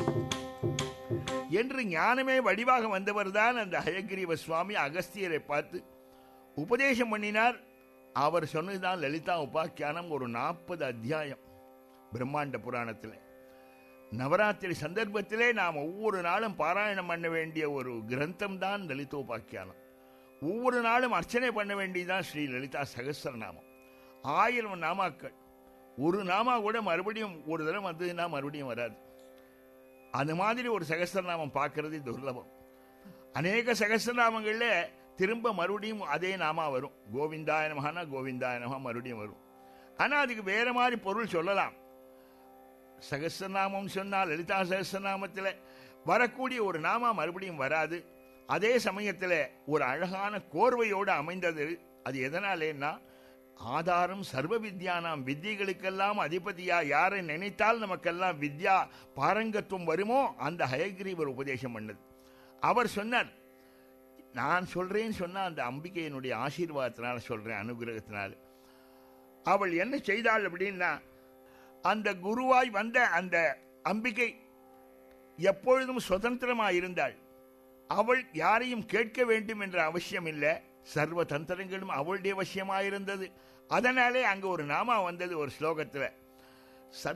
என்று ஞானமே வடிவாக வந்தவர்தான் அந்த ஹயகிரீவ சுவாமி அகஸ்தியரை பார்த்து உபதேசம் பண்ணினார் அவர் சொன்னதுதான் லலிதா உபாக்கியானம் ஒரு நாற்பது அத்தியாயம் பிரம்மாண்ட புராணத்தில் நவராத்திரி சந்தர்ப்பத்திலே நாம் ஒவ்வொரு நாளும் பாராயணம் பண்ண வேண்டிய ஒரு கிரந்தம் தான் லலிதோபாக்கியானம் ஒவ்வொரு நாளும் அர்ச்சனை பண்ண வேண்டியதுதான் ஸ்ரீ லலிதா சகஸ்ரநாமம் ஆயிரம் நாமாக்கள் ஒரு நாமா கூட மறுபடியும் ஒரு தடவை வந்ததுன்னா மறுபடியும் வராது அந்த மாதிரி ஒரு சகஸ்ரநாமம் பார்க்கறது துர்லபம் அநேக சகஸ்ரநாமங்கள்ல திரும்ப மறுபடியும் அதே நாமா வரும் கோவிந்தாய நமஹானா கோவிந்தாய நமஹா மறுபடியும் வரும் ஆனா அதுக்கு வேற மாதிரி பொருள் சொல்லலாம் சகஸ்ரநாமம் சொன்னால் லலிதா சகஸ்ரநாமத்தில் வரக்கூடிய ஒரு நாமா மறுபடியும் வராது அதே சமயத்தில் ஒரு அழகான கோர்வையோடு அமைந்தது அது எதனாலேன்னா ஆதாரம் சர்வ வித்யானாம் வித்தியைகளுக்கெல்லாம் அதிபதியா யாரை நினைத்தால் நமக்கெல்லாம் வித்யா பாரங்கத்துவம் வருமோ அந்த ஹயகிரீவர் உபதேசம் பண்ணது அவர் சொன்னார் நான் சொல்றேன்னு சொன்னா அந்த அம்பிகையினுடைய ஆசீர்வாதத்தினால சொல்றேன் அனுகிரகத்தினால அவள் என்ன செய்தாள் அப்படின்னா அந்த குருவாய் வந்த அந்த அம்பிகை எப்பொழுதும் சுதந்திரமாய் இருந்தாள் அவள் யாரையும் கேட்க வேண்டும் என்ற அவசியம் இல்லை சர்வ தந்திரங்களும் அவளுடைய வசியமாயிருந்தது அதனாலே அங்க ஒரு நாமா வந்தது ஒரு ஸ்லோகத்துல